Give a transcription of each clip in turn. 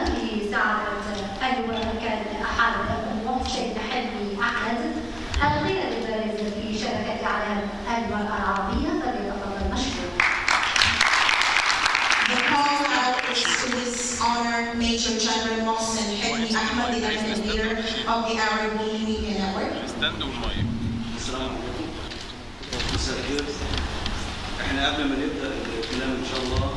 بسعادة اللواء كان أحد المرشد حلمي أحمد القيادة البارزة في شبكة إعلام المرأة العربية فليتفضل مشكور. The call out is to His Honor Major General Mohsen Hilmi Ahmed, the eminent leader of the Arab Women Media Network. ستاند والمايك السلام عليكم مساء الخير احنا قبل ما نبدا الكلام ان شاء الله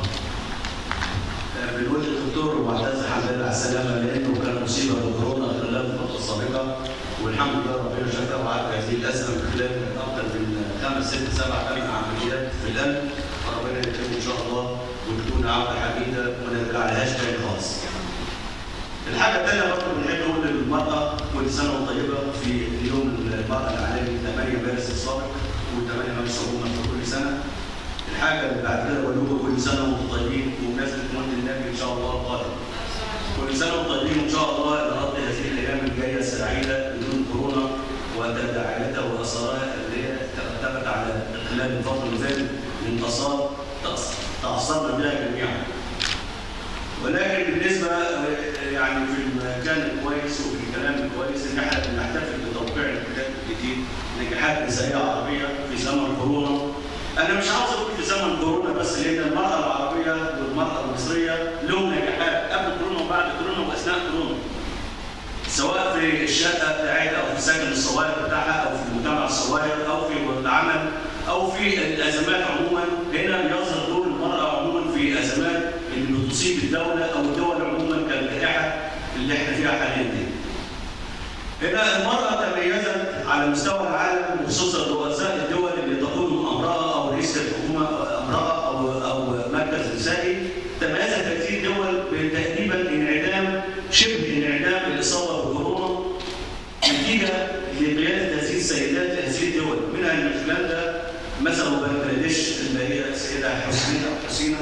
آه، بنقول للدكتور معتز حمدان على السلامه لانه كان مصيبه بكورونا خلال الفتره السابقه والحمد لله ربنا شفاه وعاد هذه الازمه من خلال اكثر من خمس ست سبع ثمان عمليات في القلب فربنا يكرمه ان شاء الله وتكون عوده حميده وما نرجعلهاش تاني خالص. الحاجة الثانية برضه بنحب نقول للمرأة كل سنة وانت طيبة في يوم المرأة العالمي 8 مارس السابق و8 مارس عموما في كل سنة. الحاجة اللي بعد كده بقول لكم كل سنة وانتم طيبين وبمناسبة مولد النبي إن شاء الله القادم. كل سنة وانتم طيبين وإن شاء الله نقضي هذه الأيام الجاية السعيدة بدون كورونا وتداعياتها وآثارها اللي هي ترتبت على خلال الفترة اللي فاتت من آثار تأث- تأثرنا بها جميعا. ولكن بالنسبه آه، يعني في المكان الكويس وفي الكلام الكويس ان احنا بنحتفل بتوقيع الكتاب الجديد نجاحات نسائيه عربيه في زمن كورونا. انا مش عاوز اقول في زمن كورونا بس لان المراه العربيه والمراه المصريه لهم نجاحات قبل كورونا وبعد كورونا واثناء كورونا. سواء في الشقه بتاعتها او في سكن الصغير بتاعها او في المجتمع الصغير او في العمل او في الازمات عموما هنا بيظهر دور المراه عموما في ازمات اللي بتصيب الدوله او الدول عموما كالجائحه اللي احنا فيها حاليا دي. هنا المراه تميزت على مستوى العالم وخصوصا رؤساء الدول اللي تقودهم امراه او رئيس الحكومه امراه او او مركز نسائي تميزت هذه الدول بتقريبا انعدام شبه انعدام الاصابه بكورونا نتيجه لقياده هذه السيدات لهذه الدول منها نيوزيلندا مثلا بنجلاديش اللي هي السيده حسينه او حسينه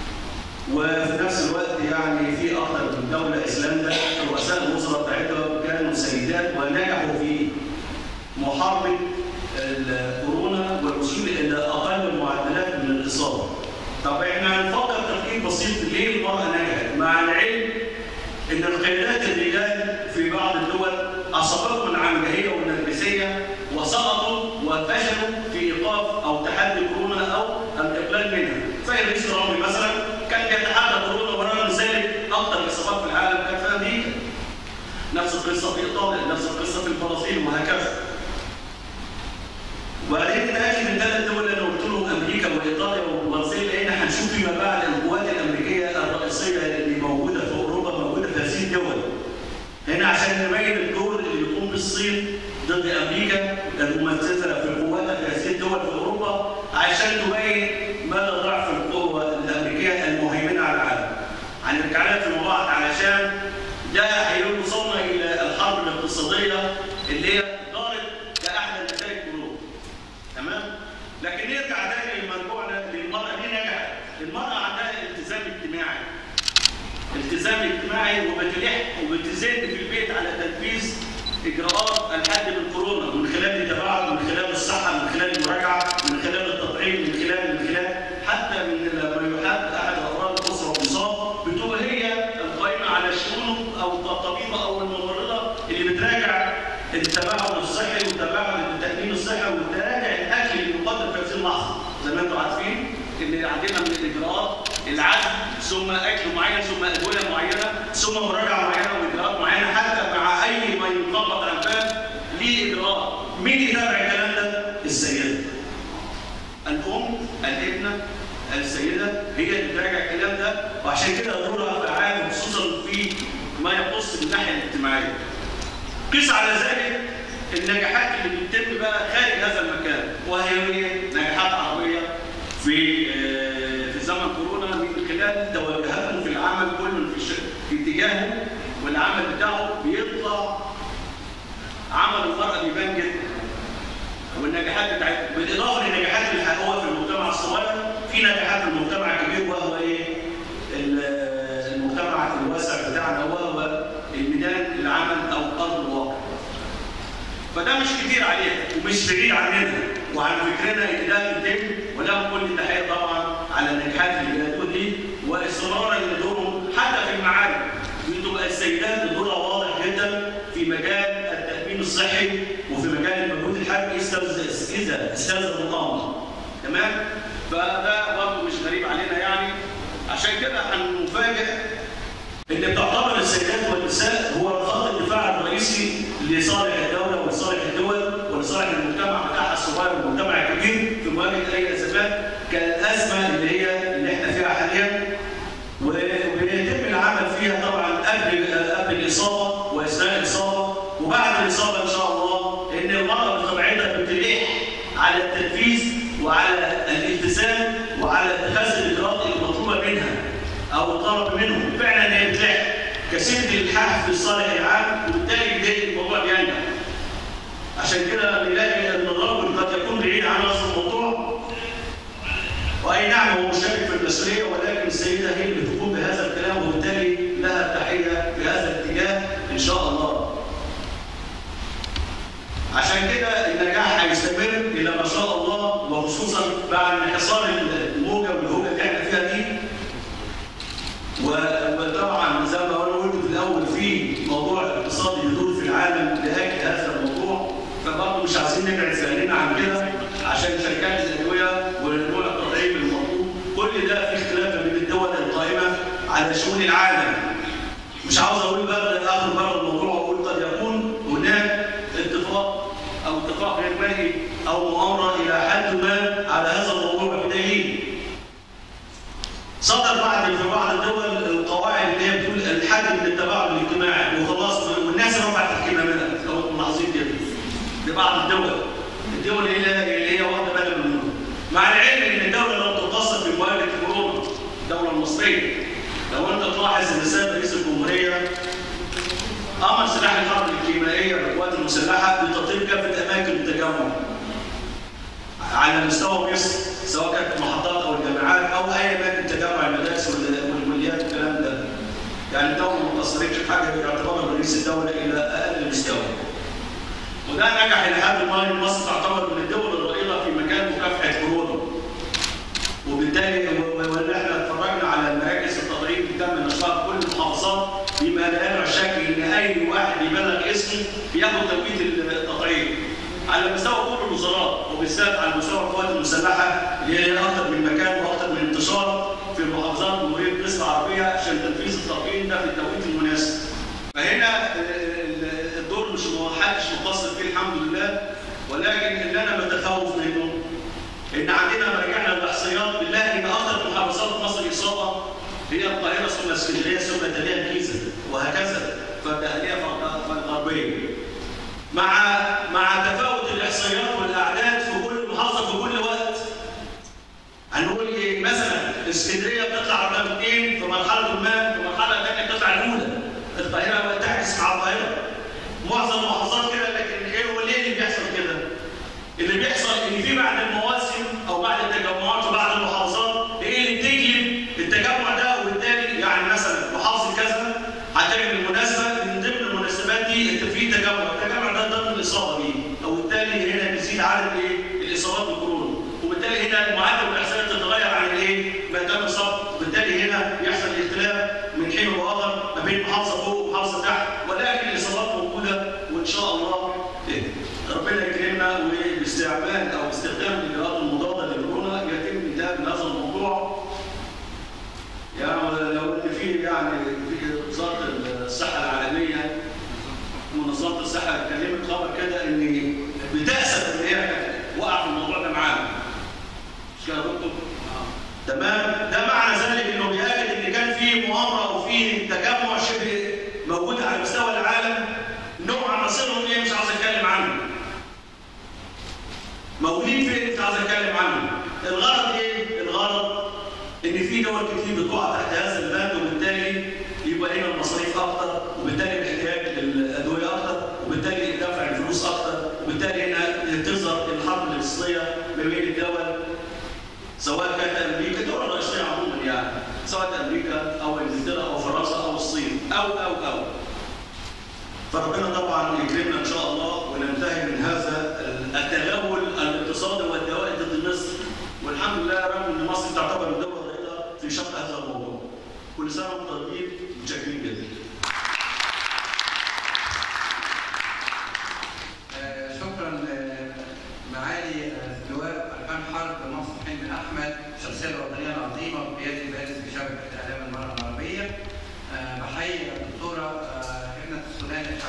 وفي نفس الوقت يعني في اكثر من دوله ايسلندا رؤساء الوزراء بتاعتها كانوا سيدات ونجحوا في محاربه الكورونا والوصول الى اقل المعدلات من الاصابه. طب احنا هنفكر تفكير بسيط ليه المراه نجحت؟ مع العلم ان القيادات الرجال في بعض الدول اصابتهم العنجهيه والنرجسيه وسقطوا وفشلوا في ايقاف او تحدي كورونا او الاقلال منها. زي الرئيس الرامي مثلا كان يتحدى كورونا ورغم ذلك اكثر الاصابات في العالم كانت في امريكا. نفس القصه في ايطاليا، نفس القصه في البرازيل وهكذا. وبعدين ناتي من ثلاث دول اللي قلت لهم امريكا وايطاليا والبرازيل لان هنشوف فيما بعد القوات الامريكيه الرئيسيه اللي موجوده في اوروبا موجوده في هذه الدول. هنا عشان نبين الدور اللي يقوم بالصين ضد امريكا الممثله في قواتها في هذه الدول في اوروبا عشان تبين مدى ضعف القوه الامريكيه المهيمنه على العالم. هنرجع لها في الموضوع علشان ده هيوصلنا الى الحرب الاقتصاديه اللي هي دارت كاحدى نتائج كورونا. تمام؟ لكن نرجع تاني لمرجوعنا للمراه دي نجحت. المراه عندها التزام اجتماعي. التزام اجتماعي وبتلح وبتزن في البيت على تنفيذ اجراءات الحد من كورونا من خلال التباعد من خلال الصحه من خلال المراجعه من خلال التطعيم من خلال من خلال حتى من لما يحد احد افراد الاسره مصاب بتبقى هي القائمه على الشؤون او الطبيبه او الممرضه اللي بتراجع التباعد الصحي والتباعد التامين الصحي وتراجع الاكل اللي يقدم في هذه اللحظه زي ما انتم عارفين ان عندنا من الاجراءات العزل ثم اكل معين ثم ادويه معينه ثم مراجعه معينه واجراءات معينه حتى مع اي ما ينقبض انفاس ليه اجراء مين يتابع الكلام ده؟ السيده. الام الابنه السيده هي اللي بتراجع الكلام ده وعشان كده دورها فعال خصوصا في ما يخص الناحيه الاجتماعيه. قيس على ذلك النجاحات اللي بتتم بقى خارج هذا المكان وهي هي نجاحات عربيه في آه، في زمن كورونا من خلال توجهاتهم في العمل كل في الش- في اتجاهه والعمل بتاعه بيطلع عمل المرأة بيبان جدا والنجاحات بتاعتها بالاضافه للنجاحات اللي حققوها في المجتمع الصغير في نجاحات في المجتمع الكبير وهو ايه؟ ال- المجتمع الواسع بتاعنا وهو الميدان العمل او ارض الواقع. فده مش كتير عليها ومش بعيد عننا وعن فكرنا ان ده بيتم ولهم كل التحيه طبعا على النجاحات اللي بيلاقوها دي واصرارا لدورهم حتى في المعارك انتم السيدات دورها واضح جدا في مجال التامين الصحي وفي مجال المجهود الحربي اذا استلزم الامر تمام فده برضه مش غريب علينا يعني عشان كده هنفاجئ ان بتعتبر السيدات والنساء هو خط الدفاع الرئيسي لصالح الدوله ولصالح الدول ولصالح المجتمع بتاعها الصغير والمجتمع الكبير في مواجهه اي ازمات كالازمه اللي هي اللي احنا فيها حاليا وبيتم العمل فيها طبعا قبل قبل الاصابه واثناء الاصابه وبعد الاصابه ان شاء الله ان المراه بطبيعتها بتلح على التنفيذ وعلى الالتزام وعلى اتخاذ الاجراءات المطلوبه منها او الطلب منهم فعلا هي بتلح كسيره الالحاح في الصالح العام وبالتالي ده الموضوع بينجح عشان كده بنلاقي ان الرجل قد يكون بعيد عن هذا الموضوع واي نعم هو مشارك في المسؤوليه ولكن السيده هي اللي تقوم بهذا الكلام وبالتالي لها التحيه في هذا الاتجاه ان شاء الله. عشان كده النجاح هيستمر الى ما شاء الله وخصوصا بعد انحصار الموجه والهوجه اللي احنا فيها دي وطبعا زي ما انا قلت في الاول في موضوع الاقتصاد يدور في العالم لاجل هذا الموضوع فبرضه مش عايزين نبعد سهلنا عن كده عشان شركات الادويه والنوع التطعيم المطلوب كل ده في اختلاف بين الدول القائمه على شؤون العالم مش عاوز اقول بقى اخر بره الموضوع واقول قد يكون هناك اتفاق او اتفاق غير مالي او مؤامره الى حد ما على هذا الموضوع بدليل صدر بعض في بعض الدول القواعد اللي هي بتقول الحد من التباعد الاجتماعي وخلاص والناس رفعت الكمامات لو ملاحظين كده لبعض الدول الدول اللي هي اللي هي واخده بالها منه مع العلم ان الدوله لم تقصر في مواجهه كورونا الدوله المصريه لو انت تلاحظ ان السيد رئيس الجمهوريه امر سلاح الحرب الكيميائيه للقوات المسلحه بتطبيق كافه اماكن التجمع على مستوى مصر سواء كانت محطات او الجامعات او اي اماكن تجمع المدارس والكليات والكلام ده يعني الدوله ما قصرتش في حاجه باعتبار رئيس الدوله الى اقل مستوى وده نجح الى حد ما ان مصر تعتبر من الدول الرائده في مجال مكافحه كورونا وبالتالي واللي احنا اتفرجنا على مراكز التطعيم اللي تم نشرها في كل المحافظات بما لا يرى شك ان اي واحد يبلغ اسمه بياخد توقيت التطعيم على مستوى كل الوزارات وبالذات على مستوى القوات المسلحه اللي هي اكثر من مكان واكثر من انتشار في محافظات جمهوريه مصر العربيه عشان تنفيذ التطعيم ده في التوقيت المناسب. فهنا الدور مش محدش مقصر فيه الحمد لله ولكن اللي انا بتخوف منه ان عندنا لما رجعنا للاحصائيات بنلاقي ان اكثر محافظات مصر اصابه هي القاهره ثم اسكندريه ثم تليها الجيزه وهكذا فالدهليه الغربيه. مع مع تفاوت الاحصائيات والاعداد في كل محافظه في كل وقت هنقول ايه مثلا اسكندريه بتطلع رقم اثنين في مرحله ما في مرحله ثانيه بتطلع الاولى القاهره تعكس مع القاهره معظم المحافظات كده لكن ايه هو ليه اللي بيحصل كده؟ اللي بيحصل ان في بعد المواسم او بعد التجمعات وبعد المحافظات ايه اللي بتجلب التجمع ده وبالتالي يعني مثلا محافظه كذا هتعمل مناسبه من ضمن المناسبات دي انت في تجمع، التجمع ده ضمن الاصابه بيه، او بالتالي هنا بيزيد عدد ايه؟ الاصابات بالكورونا، وبالتالي هنا معدل الاحصائيات تتغير عن الايه؟ ما تم الصف، وبالتالي هنا بيحصل اختلاف من حين واخر ما بين محافظه فوق ومحافظه تحت، ولكن الاصابات موجوده وان شاء الله ربنا يكرمنا وباستعمال او باستخدام الاجراءات المضاده للكورونا يتم انتهاء من هذا الموضوع يعني لو ان في يعني في وزاره الصحه العالميه منظمه الصحه اتكلمت خبر كده ان بتاسف ان هي وقع في الموضوع ده معانا مش كده يا دكتور؟ تمام ده معنى ذلك انه بيأكد ان كان في مؤامره او في تجمع شبه موجود على مستوى العالم نوع مصيرهم ايه مش عاوز اتكلم عنه موجودين فين مش عاوز اتكلم عنه الغرض ايه الغرض ان في دول كتير بتقع تحت هذا البند وبالتالي يبقى هنا المصاريف اكتر وبالتالي الاحتياج للادويه اكتر وبالتالي دفع الفلوس اكتر وبالتالي هنا تظهر الحرب الاقتصاديه ما بين الدول سواء كانت امريكا الدول الرئيسيه عموما يعني سواء امريكا او انجلترا او فرنسا او الصين او او او فربنا طبعا يكرمنا ان شاء الله وننتهي من هذا التغول الاقتصادي والدوائي ضد مصر والحمد لله رغم ان مصر تعتبر الدوله الرائده في شق هذا الموضوع. كل سنه وانتم طيبين متشكرين جدا.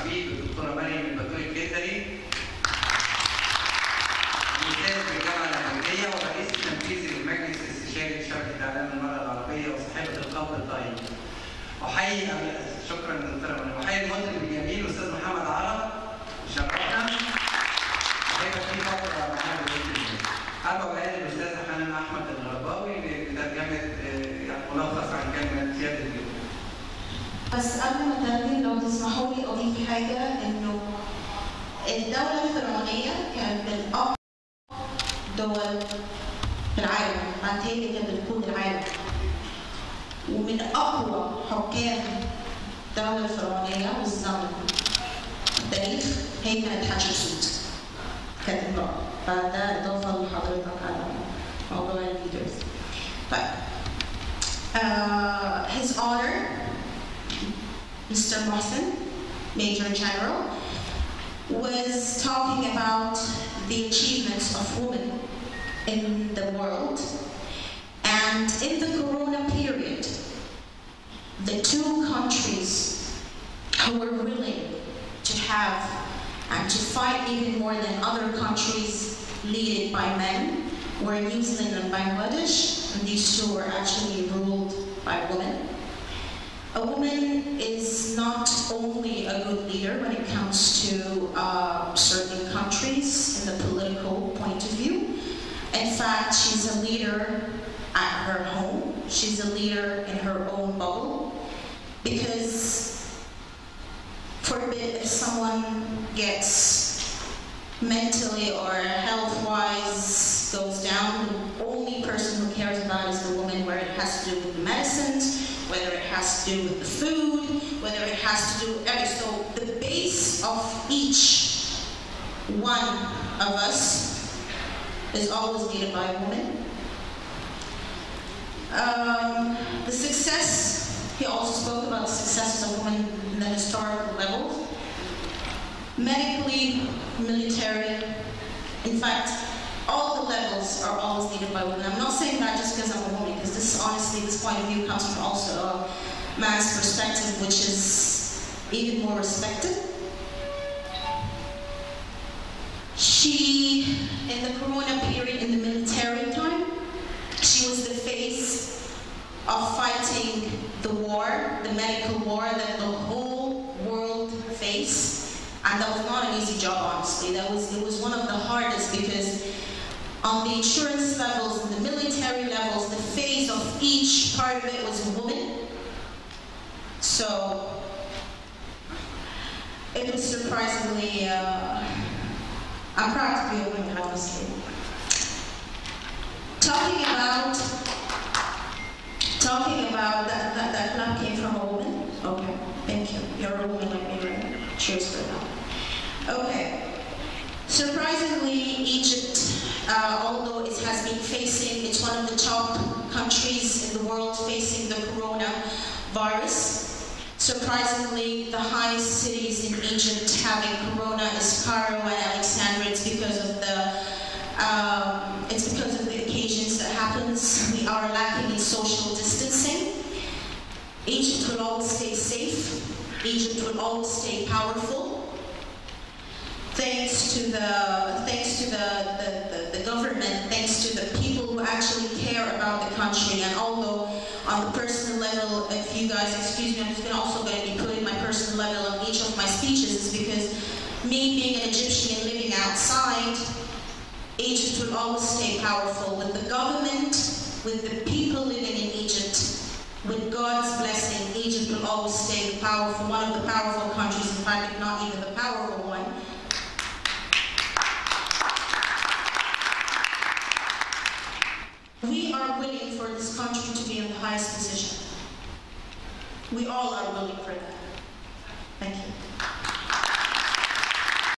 بيه بالدكتوره مريم البكوري الجدري ممتاز بالجامعه الامريكيه ورئيس التنفيذي للمجلس الاستشاري لشبكه اعلام المراه العربيه وصاحبه القول الطيب. احيي شكرا دكتوره مريم احيي المطرب الجميل الاستاذ محمد عرب شرفنا هيبقى في فقره معانا باذن الله. حابب اقول الاستاذه حنان احمد الغرباوي بترجمه آه، يعني ملخص عن كلمه سياده اليوم. بس قبل ما ترجم لو تسمحوا لي اضيف حاجه انه الدوله الفرعونيه كانت من اقوى دول في العالم بعدين كانت بتكون العالم ومن اقوى حكام الدوله الفرعونيه والزمن في التاريخ هي كانت حتشبسوت كانت امراه فده اضافه لحضرتك على موضوع الليدرز طيب uh, his honor Mr. Mohsen, Major General, was talking about the achievements of women in the world. And in the Corona period, the two countries who were willing to have and to fight even more than other countries led by men were New Zealand and Bangladesh, and these two were actually ruled by women. A woman is not only a good leader when it comes to uh, certain countries in the political point of view. In fact, she's a leader at her home. She's a leader in her own bubble. Because, forbid if someone gets mentally or health-wise goes down, the only person who cares about is the woman where it has to do with the medicines, whether it has to do with the food, whether it has to do with every. So the base of each one of us is always needed by a woman. Um, the success, he also spoke about the successes of women in the historical level. Medically, military, in fact, all the levels are always needed by women. I'm not saying that just because I'm a woman, because this honestly, this point of view comes from also a man's perspective, which is even more respected. She, in the Corona period, in the military time, she was the face of fighting the war, the medical war that the whole world faced. And that was not an easy job, honestly. That was it was one of the hardest because on the insurance levels and the military levels, the face of each part of it was a woman. So it was surprisingly, uh, I'm proud to be a woman, honestly. Talking about, talking about that, that, that clap came from a woman? Okay, thank you. You're a woman like me, right? Cheers for that. Okay. Surprisingly, Egypt, uh, although it has been facing, it's one of the top countries in the world facing the coronavirus. Surprisingly, the highest cities in Egypt having corona is Cairo and Alexandria. It's because of the um, it's because of the occasions that happens. We are lacking in social distancing. Egypt will always stay safe. Egypt will always stay powerful. Thanks to the thanks to the, the, the, the government, thanks to the people who actually care about the country. And although on the personal level, if you guys excuse me, I'm just gonna also going to be putting my personal level on each of my speeches, is because me being an Egyptian and living outside, Egypt will always stay powerful with the government, with the people living in Egypt. With God's blessing, Egypt will always stay the powerful, one of the powerful countries, in fact, if not even the powerful one. We are willing for this country to be in the highest position. We all are willing for that.